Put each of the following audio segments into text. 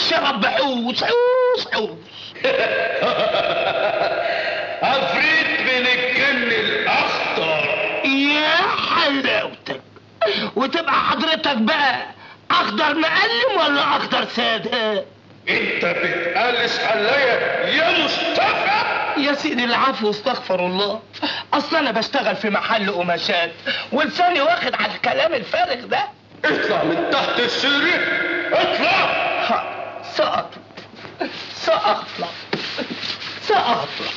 حوش يا رب حوش حوش حوش عفريت من الجن الاخضر يا حلاوتك وتبقى حضرتك بقى اخضر مقلم ولا اخضر ساده انت بتقلس عليا يا مصطفى يا سيدي العفو استغفر الله اصل انا بشتغل في محل قماشات ولساني واخد على الكلام الفارغ ده اطلع من تحت السرير اطلع ها، سأطلع سأطلع سأطلع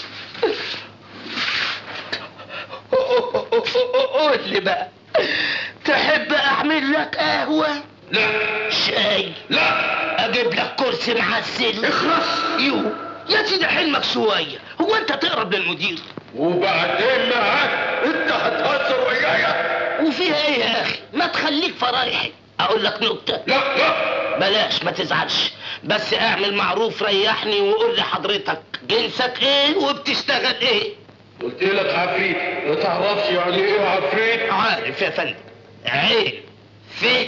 قول لي بقى تحب اعمل لك قهوة لا شاي لا اجيب لك كرسي معسل اخرس يو يا سيدي حلمك شوية هو انت تقرب للمدير وبعدين معاك انت هتهزر ويايا وفيها ايه يا اخي ما تخليك فرايحي اقول لك نكتة لا لا بلاش ما تزعلش بس اعمل معروف ريحني وقول لحضرتك جنسك ايه وبتشتغل ايه قلت لك عفريت ما تعرفش يعني ايه عفريت عارف يا فندم عين في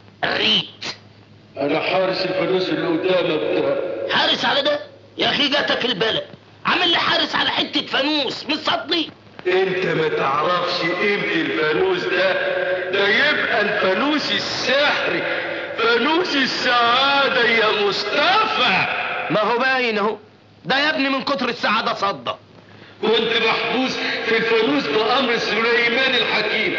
ريت انا حارس الفانوس اللي قدامك ده حارس على ده يا اخي جاتك البلد عامل لي حارس على حتة فانوس مش صدقني انت ما تعرفش قيمة الفانوس ده ده يبقى الفانوس السحري فانوس السعادة يا مصطفى ما هو باين اهو ده يا ابني من كتر السعادة صدى كنت محبوس في الفانوس بأمر سليمان الحكيم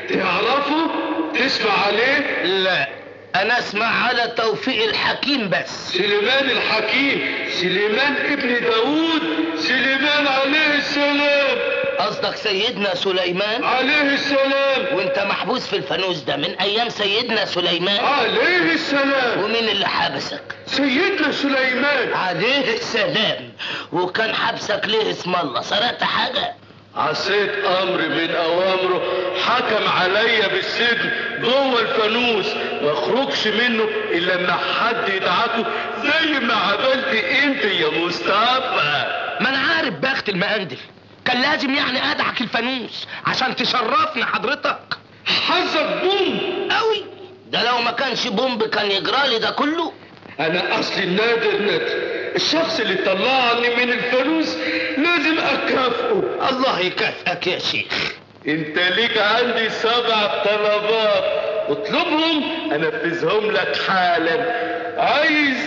تعرفه تسمع عليه لا انا اسمع على توفيق الحكيم بس سليمان الحكيم سليمان ابن داوود سليمان عليه السلام قصدك سيدنا سليمان عليه السلام وانت محبوس في الفانوس ده من ايام سيدنا سليمان عليه السلام ومين اللي حبسك سيدنا سليمان عليه السلام وكان حبسك ليه اسم الله سرقت حاجة عصيت امر من اوامره حكم عليا بالسجن جوه الفانوس ما اخرجش منه الا لما حد يدعكه زي ما عملت انت يا مصطفى ما انا عارف بخت المقندل كان لازم يعني ادعك الفانوس عشان تشرفني حضرتك حظك بوم قوي ده لو ما كانش بومب كان يجرالي ده كله انا اصلي النادر نادر الشخص اللي طلعني من الفانوس لازم اكافئه الله يكافئك يا شيخ انت ليك عندي سبع طلبات اطلبهم انفذهم لك حالا عايز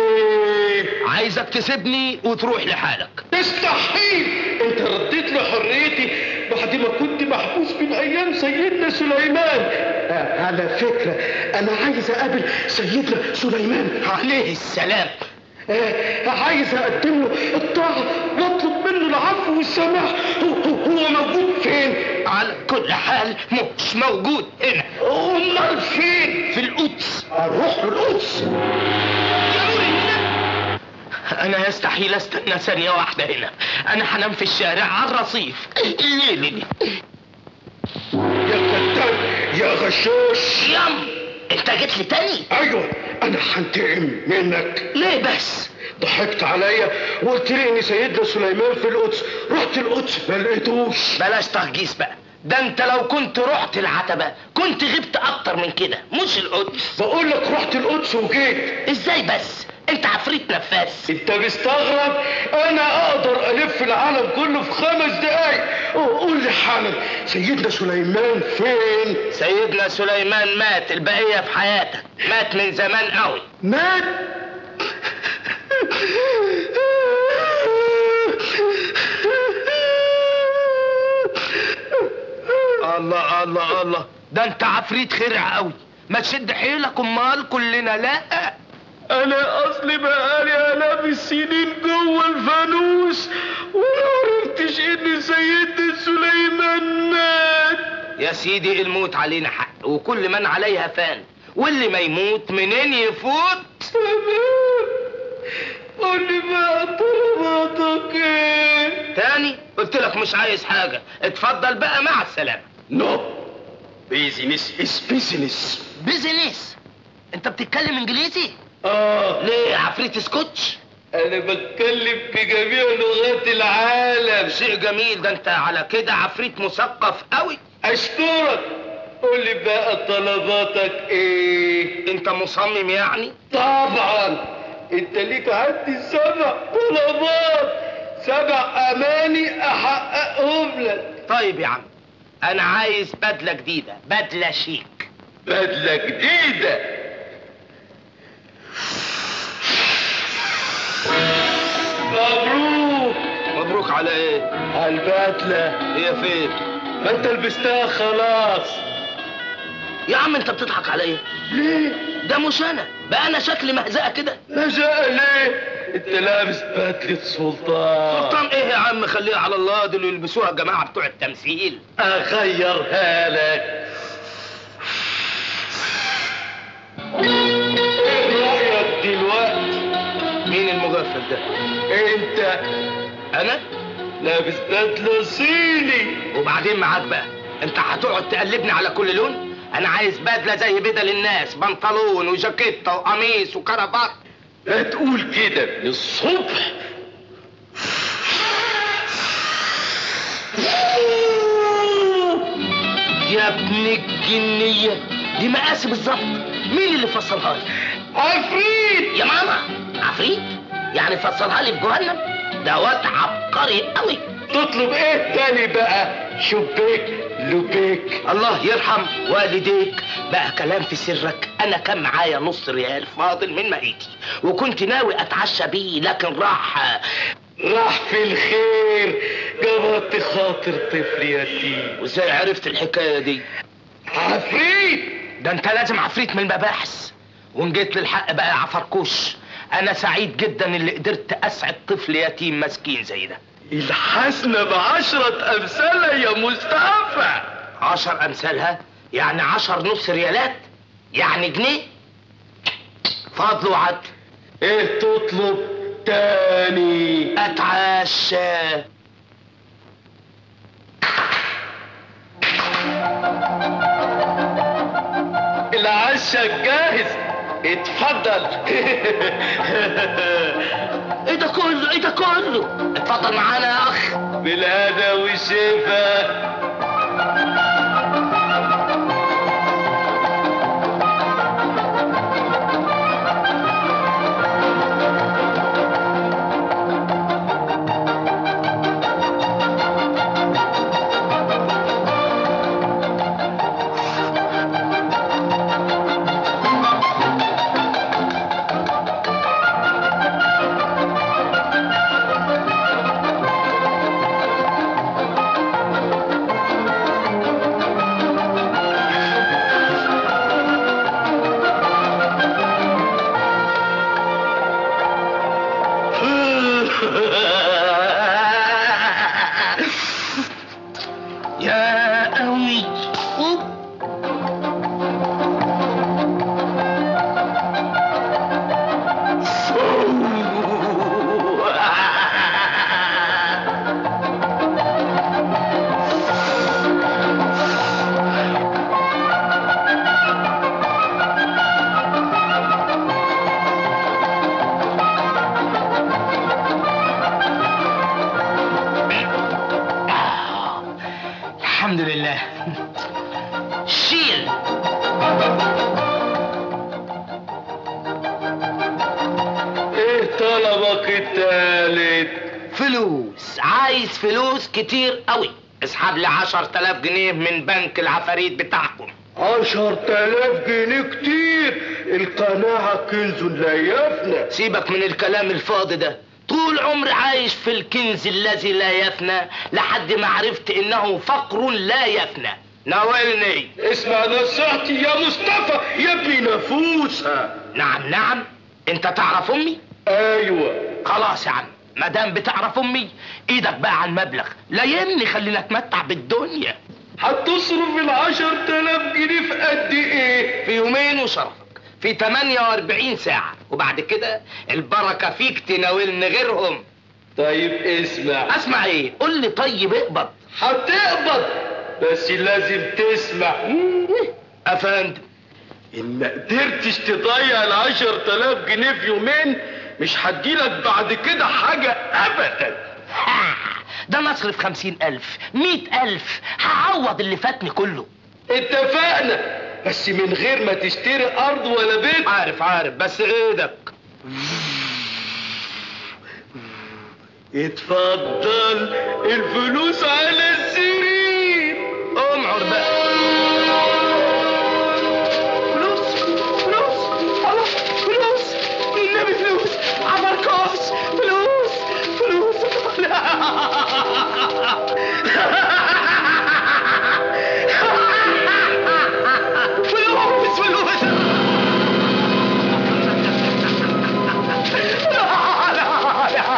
ايه عايزك تسيبني وتروح لحالك تستحيل انت رديت لي حريتي بعد ما كنت محبوس من ايام سيدنا سليمان آه على فكرة انا عايز اقابل سيدنا سليمان عليه السلام آه عايز اقدم له الطاعة واطلب منه العفو والسماح هو, هو, هو موجود فين على كل حال مش موجود هنا امال فين في القدس اروح له القدس انا يستحيل استنى ثانية واحدة هنا انا هنام في الشارع على الرصيف ليه ليه ليه يا كذاب يا غشاش يم انت جيت لي تاني ايوه انا هنتقم منك ليه بس ضحكت عليا وقلت لي ان سيدنا سليمان في القدس رحت القدس ما لقيتوش بلاش تهجيس بقى ده انت لو كنت رحت العتبة كنت غبت اكتر من كده مش القدس بقول لك رحت القدس وجيت ازاي بس انت عفريت نفاس انت مستغرب انا اقدر الف العالم كله في خمس دقايق قول لي حالا سيدنا سليمان فين سيدنا سليمان مات البقية في حياتك مات من زمان قوي مات الله الله الله ده انت عفريت خرع قوي ما تشد حيلك امال كلنا لا انا اصلي بقالي الاف السنين جوه الفانوس ولا عرفتش ان سيدنا سليمان مات يا سيدي الموت علينا حق وكل من عليها فان واللي ما يموت منين يفوت تمام قول لي بقى طلباتك ايه تاني قلت لك مش عايز حاجة اتفضل بقى مع السلامة نو بيزنس از بيزنس بيزنس انت بتتكلم انجليزي اه ليه يا عفريت سكوتش انا بتكلم بجميع لغات العالم شيء جميل ده انت على كده عفريت مثقف قوي اشكرك قول لي بقى طلباتك ايه انت مصمم يعني طبعا انت ليك عندي سبع طلبات سبع اماني احققهم لك طيب يا عم انا عايز بدله جديده بدله شيك بدلة جديدة مبروك مبروك على ايه على البدلة هي فين ما انت لبستها خلاص يا عم انت بتضحك على ايه ليه؟ ده مش انا بقى انا شكلي مهزقه كده لجأ ليه؟ انت لابس بدلة سلطان سلطان ايه يا عم خليها على الله دول يلبسوها الجماعه بتوع التمثيل اغيرها لك ايه رأيك دلوقتي؟ مين المغفل ده انت انا لابس بدلة صيني وبعدين معاك بقى انت هتقعد تقلبني على كل لون انا عايز بدله زي بدل الناس بنطلون وجاكيته وقميص وكرافات لا تقول كده للصبح يا ابن الجنيه دي مقاسي بالظبط مين اللي فصلها لي عفريت يا ماما عفريت يعني فصلها لي في جهنم ده واد عبقري قوي تطلب ايه تاني بقى شبيك لبيك الله يرحم والديك بقى كلام في سرك انا كان معايا نص ريال فاضل من مقيتي وكنت ناوي اتعشى بيه لكن راح راح في الخير جبرت خاطر طفل يتيم وازاي عرفت الحكايه دي عفريت ده انت لازم عفريت من المباحث وان جيت للحق بقى يا عفركوش انا سعيد جدا اللي قدرت اسعد طفل يتيم مسكين زي ده الحسنة بعشرة أمثالها يا مصطفى عشر امثالها يعني عشر نص ريالات يعني جنيه فضل وعدل ايه تطلب تاني اتعشى العشاء جاهز اتفضل ايه ده كله ايه ده كله اتفضل معانا يا اخ بالهنا والشفا يا قوي الحمد لله شيل ايه طلبك التالت فلوس عايز فلوس كتير قوي اسحب لي 10000 جنيه من بنك العفاريت بتاعكم عشر تلاف جنيه كتير القناعة كنز لا يفنى سيبك من الكلام الفاضي ده طول عمري عايش في الكنز الذي لا يفنى لحد ما عرفت انه فقر لا يفنى ناولني اسمع نصيحتي يا مصطفى يا ابني نفوسها نعم نعم انت تعرف امي ايوه خلاص يا عم ما دام بتعرف امي ايدك بقى على المبلغ لا يمني خلينا نتمتع بالدنيا هتصرف العشر تلاف جنيه في قد ايه في يومين وشرفك في 48 ساعة وبعد كده البركة فيك تناولني غيرهم طيب اسمع اسمع ايه قول لي طيب اقبض هتقبض بس لازم تسمع افندم ان ما قدرتش تضيع العشر تلاف جنيه في يومين مش هديلك بعد كده حاجة ابدا ها، ده انا اصرف خمسين الف مئة الف هعوض اللي فاتني كله اتفقنا بس من غير ما تشتري ارض ولا بيت عارف عارف بس ايدك اتفضل الفلوس على السرير امعر بقى فلوس فلوس الله فلوس النبي فلوس عمركوش فلوس فلوس فلوس فلوس لا لا لا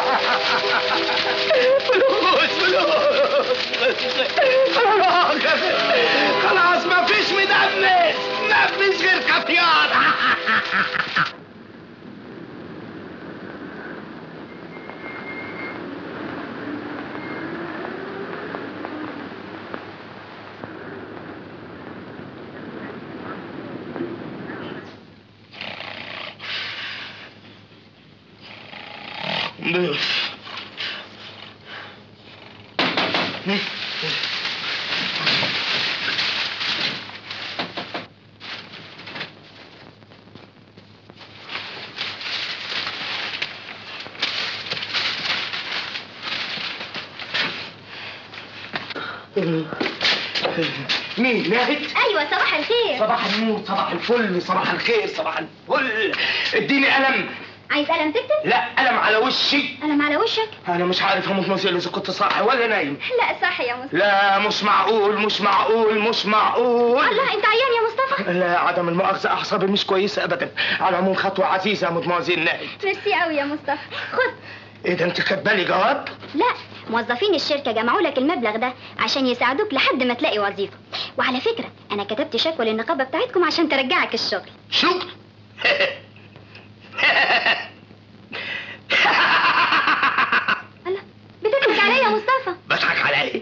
فلوس فلوس خلاص خلاص ما فيش مدمس ما فيش غير كافيار مين ناهد؟ ايوه صباح الخير صباح النور صباح الفل صباح الخير صباح الفل اديني قلم عايز قلم تكتب لا قلم على وشي قلم على وشك انا مش عارف هموت نوزيل اذا كنت صاحي ولا نايم لا صح يا مصطفى لا مش معقول مش معقول مش معقول الله انت عيان يا مصطفى لا عدم المؤاخذة أعصابي مش كويسة أبدا على العموم خطوة عزيزة يا مدموزيل ناهد ميرسي قوي يا مصطفى خد إيه ده أنت كاتبالي جواب؟ لا موظفين الشركة جمعوا لك المبلغ ده عشان يساعدوك لحد ما تلاقي وظيفة وعلى فكرة أنا كتبت شكوى للنقابة بتاعتكم عشان ترجعك الشغل شكر الله بتضحك عليا يا مصطفى بضحك على إيه؟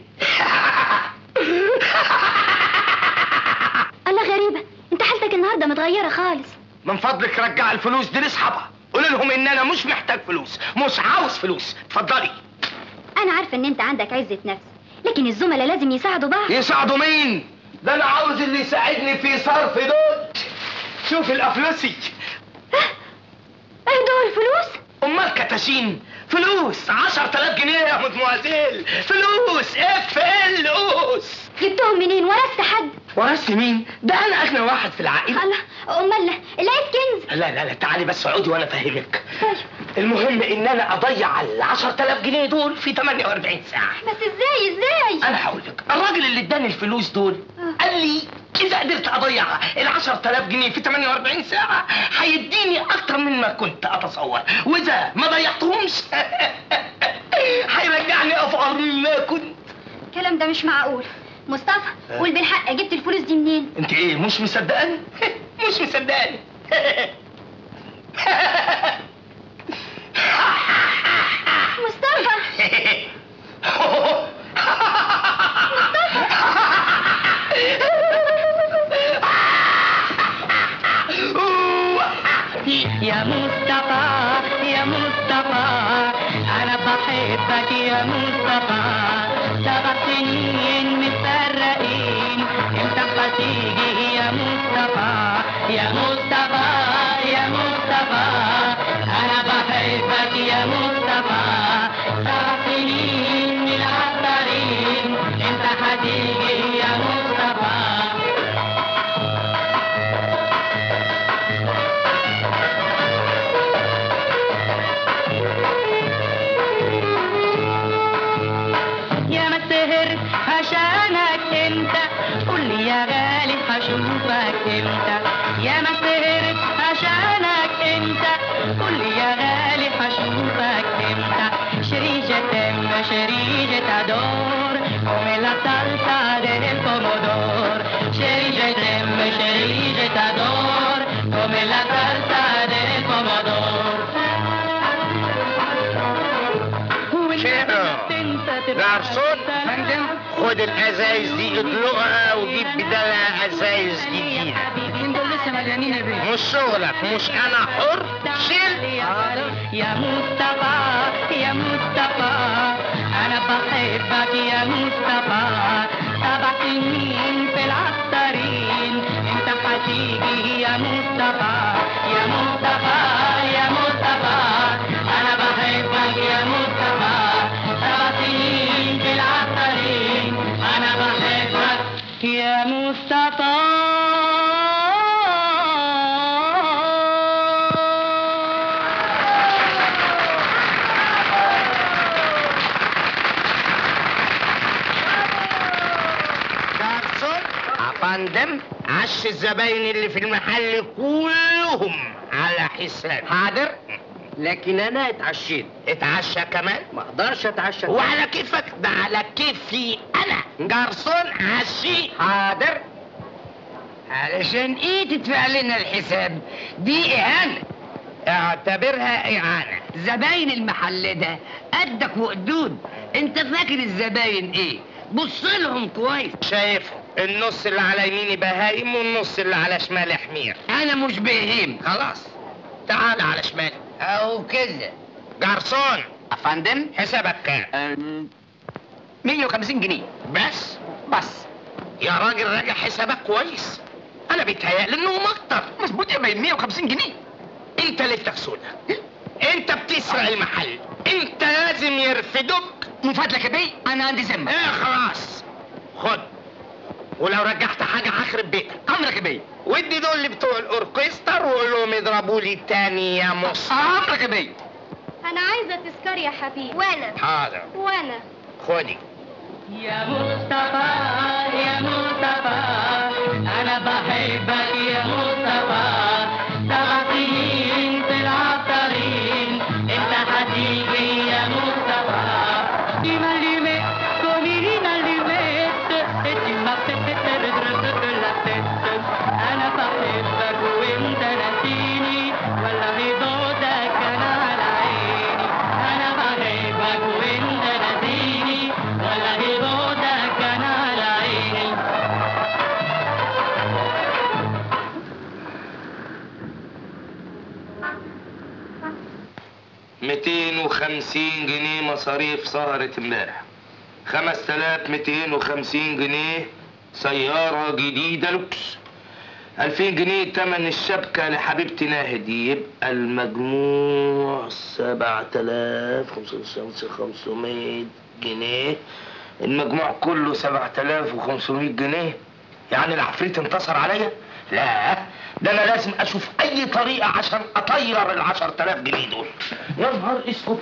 الله غريبة انت حالتك النهاردة متغيرة خالص من فضلك رجع الفلوس دي لاصحابها قول لهم ان انا مش محتاج فلوس مش عاوز فلوس اتفضلي أنا عارفة إن أنت عندك عزة نفس لكن الزملاء لازم يساعدوا بعض يساعدوا مين ده انا عاوز اللي يساعدني في صرف دول شوف الافلوسي ايه دول فلوس؟ امال كتاشين فلوس 10000 جنيه يا مدموزيل فلوس اف ال اوس جبتهم منين ورثت حد؟ ورثت مين ده انا اغنى واحد في العائله الله امال لقيت كنز لا لا لا تعالي بس اقعدي وانا افهمك طيب المهم ان انا اضيع ال 10000 جنيه دول في 48 ساعه بس ازاي ازاي؟ انا هقول لك الراجل اللي اداني الفلوس دول آه. قال لي اذا قدرت اضيع ال 10000 جنيه في 48 ساعه هيديني اكتر مما كنت اتصور واذا ما ضيعتهمش هيرجعني افقر مما كنت الكلام ده مش معقول مصطفى آه. قول بالحق جبت الفلوس دي منين؟ انت ايه مش مصدقاني مش مصدقاني مصطفى يا مصطفى يا مصطفى انا بحبك يا مصطفى سبع سنين متفرقين امتى هتيجي يا مصطفى يا مصطفى يا مصطفى انا بحبك يا مصطفى سبع سنين من العطارين امتى هتيجي يا مصطفى يا ما سهرت عشانك انت قول لي يا غالي هشوفك امتى يا ما سهرت عشانك انت قول لي يا غالي هشوفك امتى شريجة تم شريجة ador come la salsa del pomodoro شريجة تم شريجة ador come la salsa del pomodoro جرسون فندم خد الازايز دي اطلقها وجيب بدالها ازايز جديده دول لسه مليانين يا بيه مش شغلك مش انا حر شيل يا مصطفى يا مصطفى انا بحبك يا مصطفى سبع سنين في العطارين انت هتيجي يا مصطفى يا مصطفى يا مصطفى انا بحبك يا مصطفى عش الزباين اللي في المحل كلهم على حسابي حاضر لكن انا اتعشيت اتعشى كمان ما اقدرش اتعشى وعلى كيفك ده على كيفي انا جرسون عشي حاضر علشان ايه تدفع لنا الحساب دي اهانه اعتبرها اعانة زباين المحل ده قدك وقدود انت فاكر الزباين ايه بص لهم كويس شايفهم النص اللي على يميني بهايم والنص اللي على شمالي حمير انا مش بهيم خلاص تعال على شمالي او كده جرسون افندم حسابك كام أم، 150 جنيه بس بس يا راجل راجع حسابك كويس انا بيتهيألي انهم اكتر مظبوط يا بيه 150 جنيه انت ليلتك سودا انت بتسرق المحل انت لازم يرفدوك من فضلك يا بيه انا عندي ذمه ايه خلاص خد ولو رجعت حاجة هخرب بيتك امرك يا بيه ودي دول اللي بتوع الاوركستر وقول لهم يضربوا لي تاني يا مصر امرك يا بيه انا عايزه تذكار يا حبيبي وانا حاضر وانا خدي يا مصطفى يا مصطفى أنا بحبك يا مصطفى سبع سنين في العطارين أنت هتيجي يا مصطفى Di malime, con i rinalimette E ti mappette la testa أنا بحبك وأنت ناسيني والله بعدك أنا على عيني أنا بحبك وأنت ناسيني والله بعدك أنا على عيني ميتين وخمسين جنيه مصاريف سهرة امبارح خمس تلاف ميتين وخمسين جنيه سيارة جديدة لوكس ألفين جنيه تمن الشبكة لحبيبتي ناهد يبقى المجموع سبعة تلاف خمسة خمسمية جنيه المجموع كله سبعة تلاف وخمسمية جنيه يعني العفريت انتصر عليا؟ لا ده انا لازم اشوف اي طريقة عشان اطير العشر تلاف جنيه دول يا نهار اسكت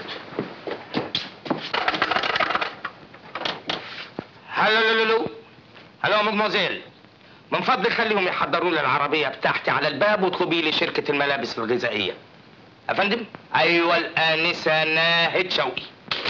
هلو لو لو هلو مدموزيل من فضلك خليهم يحضروا لي العربية بتاعتي على الباب واطلبي لي شركة الملابس الغذائية أفندم؟ أيوة الآنسة ناهد شوقي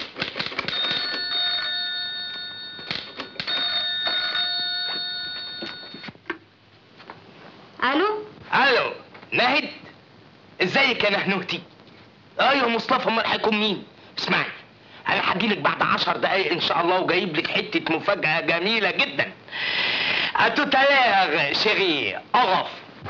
الو الو ناهد ازيك يا نهنوتي ايوه مصطفى امال هيكون مين اسمعي انا هجيلك بعد عشر دقايق ان شاء الله وجايب لك حته مفاجاه جميله جدا اتوتالير شيري اغف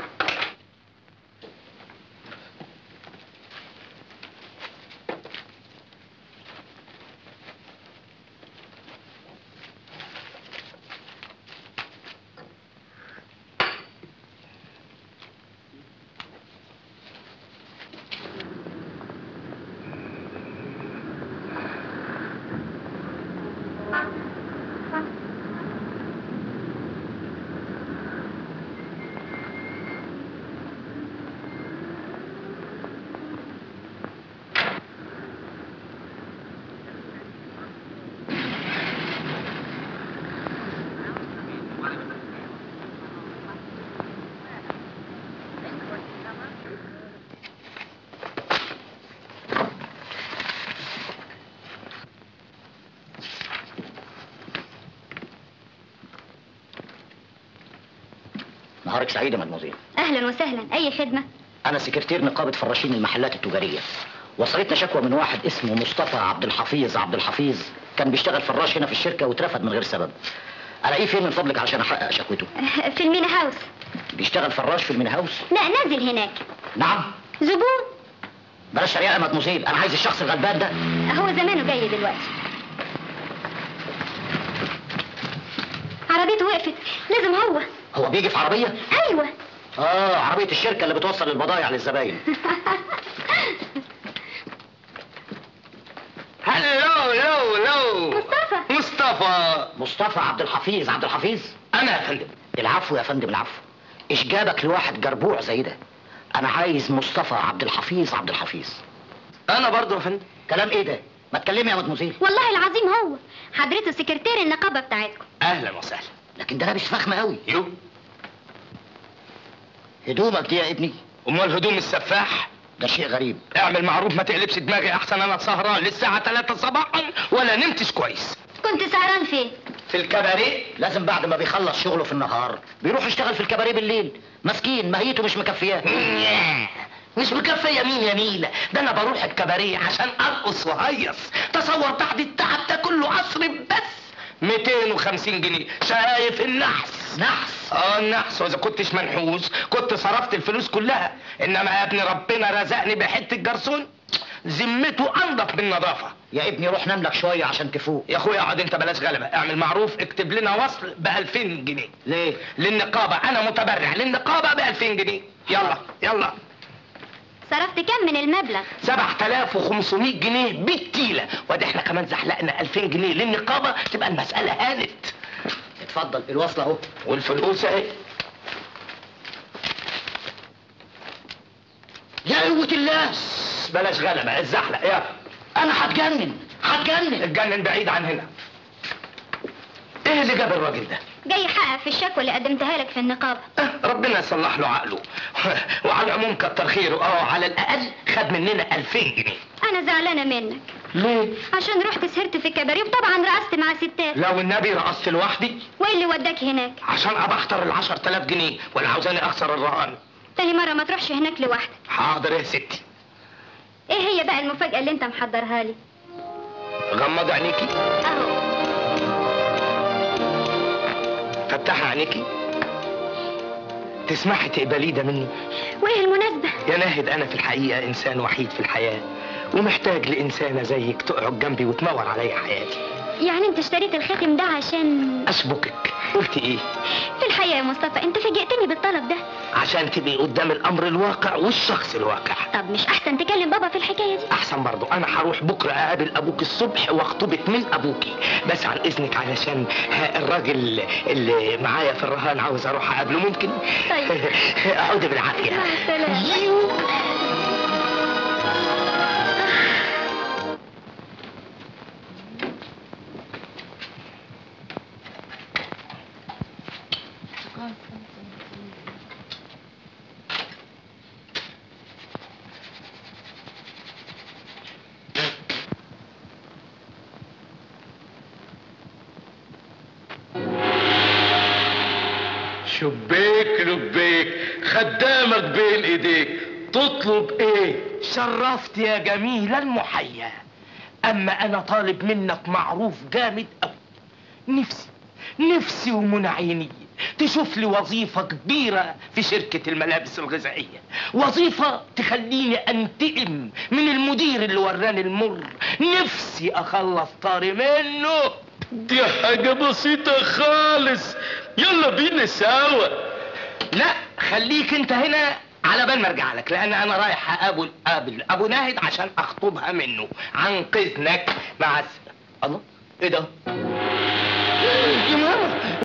نهارك سعيد يا مدموزيل اهلا وسهلا اي خدمه انا سكرتير نقابه فراشين المحلات التجاريه وصلتنا شكوى من واحد اسمه مصطفى عبد الحفيظ عبد الحفيظ كان بيشتغل فراش هنا في الشركه واترفد من غير سبب الاقيه فين من فضلك علشان احقق شكوته في المينا هاوس بيشتغل فراش في المين هاوس لا نازل هناك نعم زبون بلاش شريعه يا مدموزيل انا عايز الشخص الغلبان ده هو زمانه جاي دلوقتي عربيته وقفت لازم هو هو بيجي في عربيه ايوه اه عربيه الشركه اللي بتوصل البضايع للزباين هلو لو لو مصطفى. مصطفى مصطفى عبد الحفيظ عبد الحفيظ انا يا فندم العفو يا فندم العفو ايش جابك لواحد جربوع زي ده انا عايز مصطفى عبد الحفيظ عبد الحفيظ انا برضو يا فندم كلام ايه ده ما تكلمي يا مدموزيل والله العظيم هو حضرته سكرتير النقابه بتاعتكم اهلا وسهلا لكن ده لابس فخمه قوي يو هدومك دي يا ابني امال هدوم السفاح ده شيء غريب اعمل معروف ما تقلبش دماغي احسن انا سهران للساعه 3 صباحا ولا نمتش كويس كنت سهران فين في الكباريه لازم بعد ما بيخلص شغله في النهار بيروح يشتغل في الكباريه بالليل مسكين ماهيته مش مكفياه مش مكفيه مين يا نيله ده انا بروح الكباريه عشان ارقص وهيص تصور بعد التعب ده كله اصرف بس 250 جنيه شايف النحس نحس اه النحس واذا كنتش منحوس كنت صرفت الفلوس كلها انما يا ابني ربنا رزقني بحته جرسون ذمته انضف من نظافه يا ابني روح نام لك شويه عشان تفوق يا اخويا اقعد انت بلاش غلبه اعمل معروف اكتب لنا وصل ب 2000 جنيه ليه للنقابه انا متبرع للنقابه ب 2000 جنيه يلا يلا صرفت كم من المبلغ 7500 جنيه بالتيله وادي احنا كمان زحلقنا 2000 جنيه للنقابه تبقى المساله هانت اتفضل الوصل اهو والفلوس اهي يا قوه الله بس بلاش غلبه الزحلق يلا انا هتجنن هتجنن اتجنن بعيد عن هنا ايه اللي جاب الراجل ده جاي يحقق في الشكوى اللي قدمتها لك في النقابة أه، ربنا يصلح له عقله وعلى العموم كتر خيره اه على الاقل خد مننا 2000 جنيه أنا زعلانة منك ليه عشان رحت سهرت في الكباريه وطبعا رقصت مع ستات لو النبي رقصت لوحدي وايه اللي وداك هناك عشان ابقى اختار ال 10000 جنيه ولا عاوزاني اخسر الرهان تاني مرة ما تروحش هناك لوحدك حاضر يا ستي ايه هي بقى المفاجأة اللي انت محضرها لي غمض عينيكي اهو فتحي عينيكي تسمحي تقبليه ده مني وايه المناسبة يا ناهد انا في الحقيقه انسان وحيد في الحياه ومحتاج لانسانه زيك تقعد جنبي وتنور عليا حياتي يعني انت اشتريت الخاتم ده عشان اشبكك قلت ايه في الحقيقة يا مصطفى انت فاجئتني بالطلب ده عشان تبقي قدام الامر الواقع والشخص الواقع طب مش احسن تكلم بابا في الحكاية دي احسن برضو انا هروح بكره اقابل ابوك الصبح واخطبك من ابوكي بس عن اذنك علشان ها الراجل اللي معايا في الرهان عاوز اروح اقابله ممكن طيب. اقعدي بالعافيه مع السلامة شبيك لبيك خدامك بين ايديك تطلب ايه شرفت يا جميل المحيا اما انا طالب منك معروف جامد قوي نفسي نفسي ومنى عيني تشوف لي وظيفة كبيرة في شركة الملابس الغذائية وظيفة تخليني انتقم من المدير اللي وراني المر نفسي اخلص طاري منه دي حاجة بسيطة خالص يلا بينا سوا لا خليك انت هنا على بال ما ارجع لك لان انا رايح اقابل قابل ابو ناهد عشان اخطبها منه عن اذنك مع السلامه الله ايه ده؟ يا